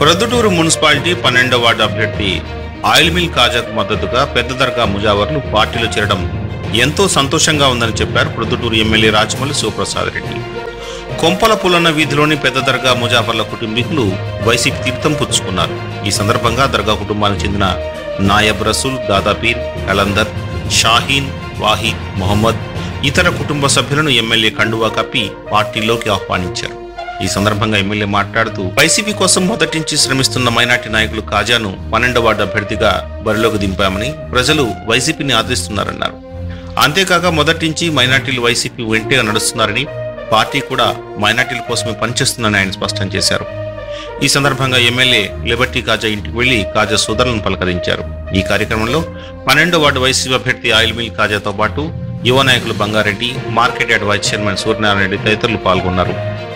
Proddatur municipality పన్నెండో ward అభ్యర్థి oil mill కాజాకు మద్దతుగా పెద్ద దర్గా ముజావర్లు పార్టీలో చేరడం ఎంతో సంతోషంగా ఉందని చెప్పారు ప్రొద్దుటూరు ఎమ్మెల్యే రాజమౌళి శివప్రసాద్ రెడ్డి కొంపల పులన్న వీధిలోని పెద్ద దర్గా ముజాఫర్ల కుటుంబీకులు వైసీపీ తీర్థం పుచ్చుకున్నారు ఈ సందర్భంగా దర్గా కుటుంబానికి చెందిన నాయబ్ రసూల్ దాదాపీర్ కలందర్ షాహీన్ వాహిద్ మొహమ్మద్ ఇతర కుటుంబ సభ్యులను ఎమ్మెల్యే కండువా కప్పి పార్టీలోకి ఆహ్వానించారు ఈ సందర్భంగా ఎమ్మెల్యే మాట్లాడుతూ వైసీపీ కోసం మొదటి నుంచి శ్రమిస్తున్న మైనార్టీ నాయకులు కాజాను పన్నెండవ వార్డు అభ్యర్థిగా బరిలోకి దింపామని ప్రజలు వైసీపీని ఆదరిస్తున్నారన్నారు అంతేకాక మొదటి నుంచి మైనార్టీలు వైసీపీ వెంటగా నడుస్తున్నారని పార్టీ కూడా మైనార్టీల కోసమే పనిచేస్తుందని ఆయన స్పష్టం చేశారు ఈ సందర్భంగా ఎమ్మెల్యే లిబర్టీ కాజా ఇంటికి వెళ్లి కాజా సోదరులను పలకరించారు ఈ కార్యక్రమంలో పన్నెండో వార్డు వైసీపీ అభ్యర్థి ఆయిల్ మిల్ కాజాతో పాటు యువ నాయకులు Bangareddy market yard vice chairman Suryanarayana Reddy తదితరులు పాల్గొన్నారు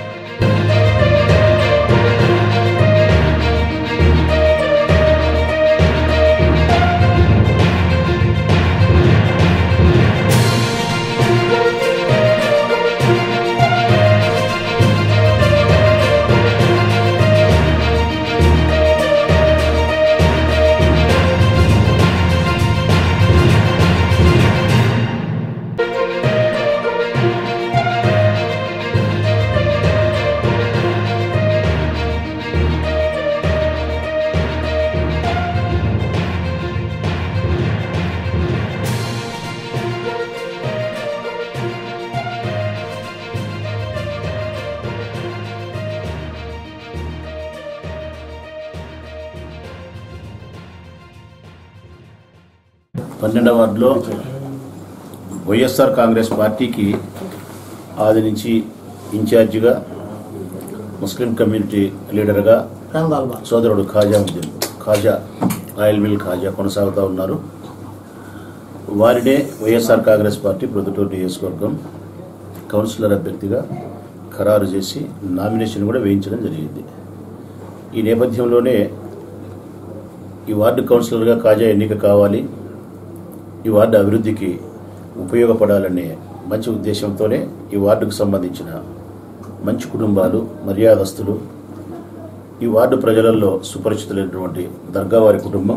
పన్నెండవ వార్డులో వైఎస్ఆర్ కాంగ్రెస్ పార్టీకి ఆది నుంచి ఇన్ఛార్జిగా ముస్లిం కమ్యూనిటీ లీడర్గా సోదరుడు ఖాజా ఉద్దీన్ ఖాజా ఆయిల్ మిల్ ఖాజా కొనసాగుతూ ఉన్నారు వారినే వైఎస్ఆర్ కాంగ్రెస్ పార్టీ ప్రొద్దుటూరు నియోజకవర్గం కౌన్సిలర్ అభ్యర్థిగా ఖరారు చేసి నామినేషన్ కూడా వేయించడం జరిగింది ఈ నేపథ్యంలోనే ఈ వార్డు కౌన్సిలర్గా కాజా ఎన్నిక కావాలి ఈ వార్డు అభివృద్ధికి ఉపయోగపడాలనే మంచి ఉద్దేశంతోనే ఈ వార్డుకు సంబంధించిన మంచి కుటుంబాలు మర్యాదస్తులు ఈ వార్డు ప్రజలలో సుపరిచితులైనటువంటి దర్గా వారి కుటుంబం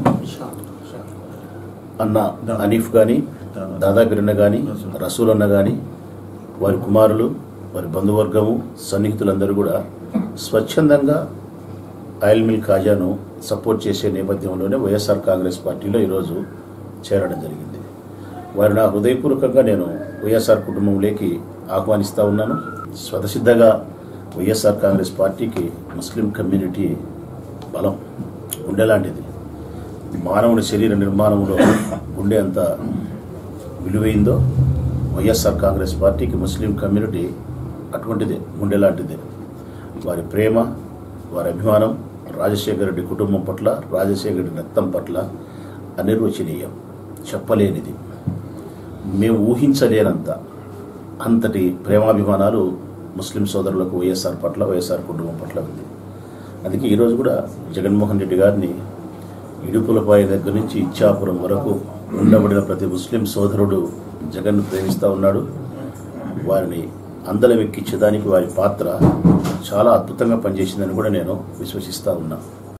అన్న హనీఫ్ కానీ దాదాగిరన్న కానీ రసూల్ అన్న కానీ వారి కుమారులు వారి బంధువర్గము సన్నిహితులందరూ కూడా స్వచ్ఛందంగా ఆయిల్ మిల్ కాజాను సపోర్ట్ చేసే నేపథ్యంలోనే వైఎస్ఆర్ కాంగ్రెస్ పార్టీలో ఈరోజు చేరడం జరిగింది వారిని నా హృదయపూర్వకంగా నేను వైఎస్ఆర్ కుటుంబంలోకి ఆహ్వానిస్తూ ఉన్నాను స్వతసిద్ధంగా వైఎస్ఆర్ కాంగ్రెస్ పార్టీకి ముస్లిం కమ్యూనిటీ బలం ఉండేలాంటిది మానవుడి శరీర నిర్మాణంలో గుండె అంత విలువైందో వైఎస్ఆర్ కాంగ్రెస్ పార్టీకి ముస్లిం కమ్యూనిటీ అటువంటిదే గుండెలాంటిదే వారి ప్రేమ వారి అభిమానం రాజశేఖర రెడ్డి కుటుంబం పట్ల రాజశేఖర రెడ్డి రక్తం పట్ల అనిర్వచనీయం చెప్పలేనిది మేము ఊహించలేనంత అంతటి ప్రేమాభిమానాలు ముస్లిం సోదరులకు వైఎస్ఆర్ పట్ల వైఎస్ఆర్ కుటుంబం పట్ల ఉంది అందుకే ఈరోజు కూడా జగన్మోహన్ రెడ్డి గారిని ఇడుపులపాయ దగ్గర నుంచి ఇచ్చాపురం వరకు ఉండబడిన ప్రతి ముస్లిం సోదరుడు జగన్ను ప్రేమిస్తూ ఉన్నాడు వారిని అందలం ఎక్కించడానికి వారి పాత్ర చాలా అద్భుతంగా పనిచేసిందని కూడా నేను విశ్వసిస్తూ ఉన్నా